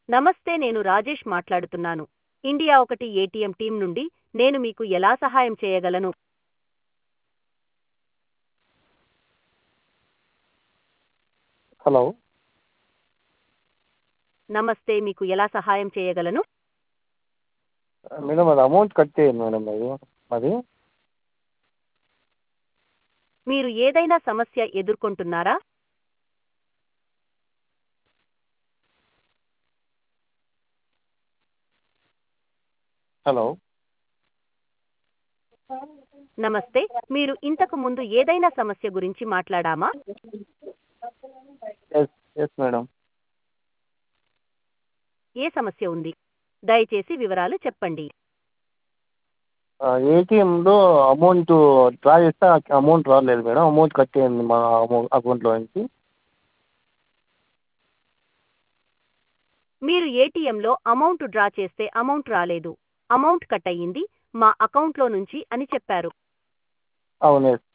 నమస్తే నేను రాజేష్ మాట్లాడుతున్నాను ఇండియా ఒకటి ఏటీఎం టీం నుండి నేను మీకు ఎలా సహాయం చేయగలను హలో నమస్తే మీకు ఎలా సహాయం చేయగలను మేడం అది అమౌంట్ కట్ చేయండి మేడం అది అది మీరు ఏదైనా సమస్య ఎదుర్కొంటున్నారా హలో నమస్తే మీరు ఇంతకు ముందు ఏదైనా సమస్య గురించి మాట్లాడామా ఎస్ ఎస్ మేడం ఏ సమస్య ఉంది దయచేసి వివరాలు చెప్పండి ఏటీఎంలో అమౌంట్ డ్రా చేస్తే అమౌంట్ రాలేదు మేడం అమౌంట్ కట్ అయింది మా అమౌ అకౌంట్లో నుంచి మీరు ఏటీఎంలో అమౌంట్ డ్రా చేస్తే అమౌంట్ రాలేదు అమౌంట్ కట్ అయ్యింది మా అకౌంట్లో నుంచి అని చెప్పారు అవును ఎస్